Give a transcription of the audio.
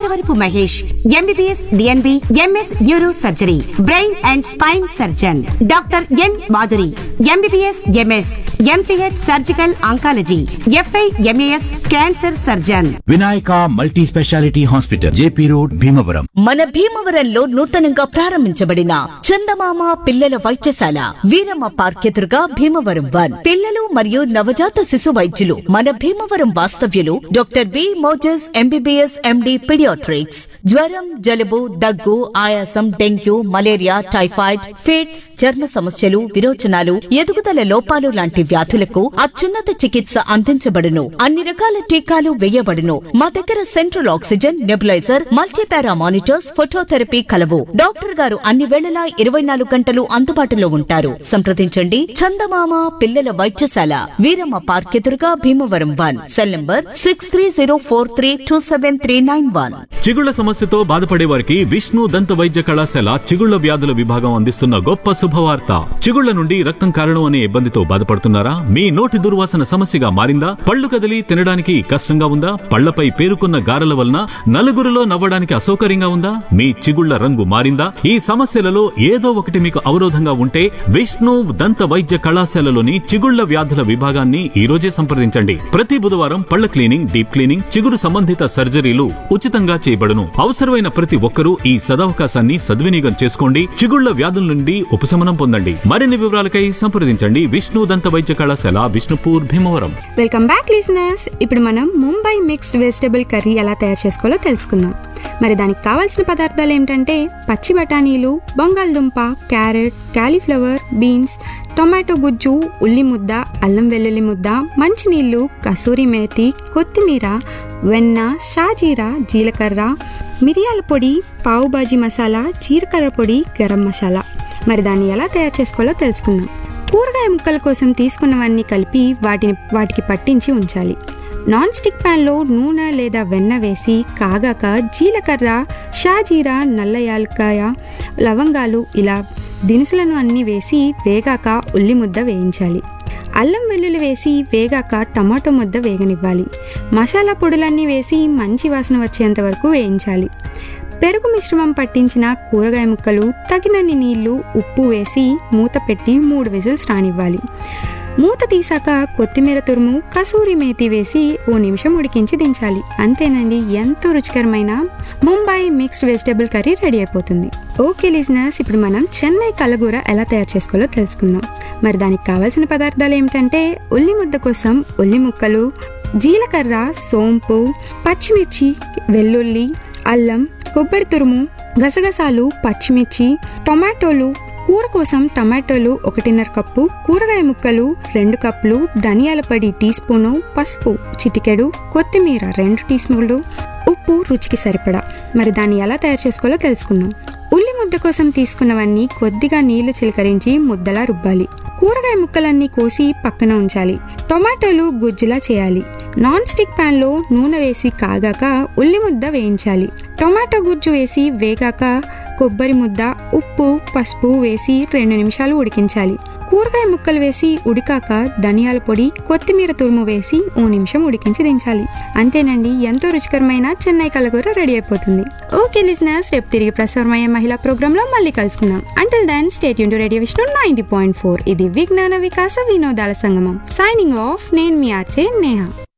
Machavarapu Mahesh MBBS DNB MS neuro surgery brain and spine surgeon doctor N Madhuri MBBS MS MCh surgical oncology FI MAS cancer surgeon Vinayaka multi speciality hospital JP road Bhimavaram మన భీమవరంలో నూతనంగా ప్రారంభించబడిన చందమామ పిల్లల వైద్యశాల Veeramma park ఎదురుగా Bhimavaram one పిల్లలు మరియు నవజాత శిశు వైద్యులు మన భీమవరం వాస్తవ్యులు doctor B Moses MBBS MD paediatrics జ్వరం జలుబు దగ్గు ఆయాసం డెంగ్యూ మలేరియా టైఫాయిడ్ ఫిట్స్ చర్మ సమస్యలు విరోచనాలు ఎదుగుదల లోపాలు లాంటి వ్యాధులకు అత్యున్నత చికిత్స అందించబడును అన్ని రకాల టీకాలు వేయబడును మా దగ్గర central oxygen nebuliser multipara monitors phototherapy కలవు డాక్టర్ గారు అన్ని వేళలా ఇరవై నాలుగు గంటలు అందుబాటులో ఉంటారు సంప్రదించండి చందమామ పిల్లల వైద్యశాల వీరమ్మ పార్క్ ఎదురుగా Bhimavaram one cell number six three zero four three two seven three nine one చిగుళ్ల సమస్యతో బాధపడే వారికి విష్ణు దంత వైద్య కళాశాల చిగుళ్ల వ్యాధుల విభాగం అందిస్తున్న గొప్ప శుభవార్త చిగుళ్ల నుండి రక్తం కారణం అనే ఇబ్బందితో బాధపడుతున్నారా మీ నోటి దుర్వాసన సమస్యగా మారిందా పళ్ళు కదిలి తినడానికి కష్టంగా ఉందా పళ్లపై పేరుకున్న గారెల వలన నలుగురిలో నవ్వడానికి అసౌకర్యంగా ఉందా మీ చిగుళ్ల రంగు మారిందా ఈ సమస్యలలో ఏదో ఒకటి మీకు అవరోధంగా ఉంటే విష్ణు దంత వైద్య కళాశాలలోని చిగుళ్ల వ్యాధుల విభాగాన్ని ఈ రోజే సంప్రదించండి ప్రతి బుధవారం పళ్ల క్లీనింగ్ డీప్ క్లీనింగ్ చిగురు సంబంధిత సర్జరీలు ఉచితంగా చేయబడును అవసరమైన ప్రతి ఒక్కరూ ఈ సదవకాశాన్ని సద్వినియోగం చేసుకోండి చిగుళ్ల వ్యాధుల నుండి ఉపశమనం పొందండి మరిన్ని వివరాలకై సంప్రదించండి విష్ణు దంత వైద్య కళాశాల Vishnupur Bhimavaram welcome back listeners ఇప్పుడు మనం ముంబై మిక్స్డ్ వెజిటబుల్ కర్రీ ఎలా తయారు చేసుకోవాలో తెలుసుకుందాం మరి దానికి కావాల్సిన పదార్థాలు ఏమిటంటే పచ్చి బఠానీలు బంగాళదుంప క్యారెట్ కాలీఫ్లవర్ బీన్స్ టొమాటో గుజ్జు ఉల్లి ముద్ద అల్లం వెల్లుల్లి ముద్ద మంచినీళ్ళు కసూరి మేతి కొత్తిమీర వెన్న షాజీరా జీలకర్ర మిరియాల పొడి పావుబాజీ మసాలా జీలకర్ర పొడి గరం మసాలా మరి దాన్ని ఎలా తయారు చేసుకోవాలో తెలుసుకుందాం కూరగాయ ముక్కల కోసం తీసుకున్నవన్నీ కలిపి వాటిని వాటికి పట్టించి ఉంచాలి నాన్ స్టిక్ ప్యాన్లో నూనె లేదా వెన్న వేసి కాగాక జీలకర్ర షాజీరా నల్ల యాలక్కాయ లవంగాలు ఇలా దినుసులను అన్నీ వేసి వేగాక ఉల్లి ముద్ద వేయించాలి అల్లం వెల్లుల్లి వేసి వేగాక టమాటో ముద్ద వేగనివ్వాలి మసాలా పొడులన్నీ వేసి మంచి వాసన వచ్చేంత వరకు వేయించాలి పెరుగు మిశ్రమం పట్టించిన కూరగాయ ముక్కలు తగినన్ని నీళ్లు ఉప్పు వేసి మూత పెట్టి మూడు విజిల్స్ రానివ్వాలి మూత తీసాక కొత్తిమీర తురుము కసూరి మేతి వేసి ఓ నిమిషం ఉడికించి దించాలి అంతేనండి ఎంతో రుచికరమైన Mumbai mixed vegetable curry ready అయిపోతుంది ఓకే లిజనర్స్ ఇప్పుడు మనం చెన్నై కలగూర ఎలా తయారు చేసుకోవాలో తెలుసుకుందాం మరి దానికి కావాల్సిన పదార్థాలు ఏమిటంటే ఉల్లి ముద్ద కోసం ఉల్లి ముక్కలు జీలకర్ర సోంపు పచ్చిమిర్చి వెల్లుల్లి అల్లం కొబ్బరి తురుము గసగసాలు పచ్చిమిర్చి టొమాటోలు కూర కోసం టమాటోలు ఒకటిన్నర కప్పు కూరగాయ ముక్కలు రెండు కప్పులు ధనియాల పొడి టీ స్పూను పసుపు చిటికెడు కొత్తిమీర రెండు టీ స్పూన్లు ఉప్పు రుచికి సరిపడా మరి దాన్ని ఎలా తయారు చేసుకోవాలో తెలుసుకుందాం ఉల్లి ముద్ద కోసం తీసుకున్నవన్నీ కొద్దిగా నీళ్లు చిలకరించి ముద్దలా రుబ్బాలి కూరగాయ ముక్కలన్నీ కోసి పక్కన ఉంచాలి టొమాటోలు గుజ్జులా చేయాలి నాన్ స్టిక్ ప్యాన్ లో నూనె వేసి కాగాక ఉల్లి ముద్ద వేయించాలి టొమాటో గుజ్జు వేసి వేగాక కొబ్బరి ముద్ద ఉప్పు పసుపు వేసి రెండు నిమిషాలు ఉడికించాలి కూరగాయ ముక్కలు వేసి ఉడికాక ధనియాల పొడి కొత్తిమీర తురుము వేసి ఓ నిమిషం ఉడికించి దించాలి అంతేనండి ఎంతో రుచికరమైన చెన్నై కలగూర రెడీ అయిపోతుంది ఓకే లిజనర్స్ రేపు తిరిగి ప్రసారమయ్యే మహిళా ప్రోగ్రామ్ లో మళ్ళీ కలుసుకుందాం అంటిల్ దెన్ స్టేట్ యూన్ radio Vishnu ninety point four ఇది విజ్ఞాన వికాస వినోదాల సంగమం సైనింగ్ ఆఫ్ నేను మీ ఆచే నేహా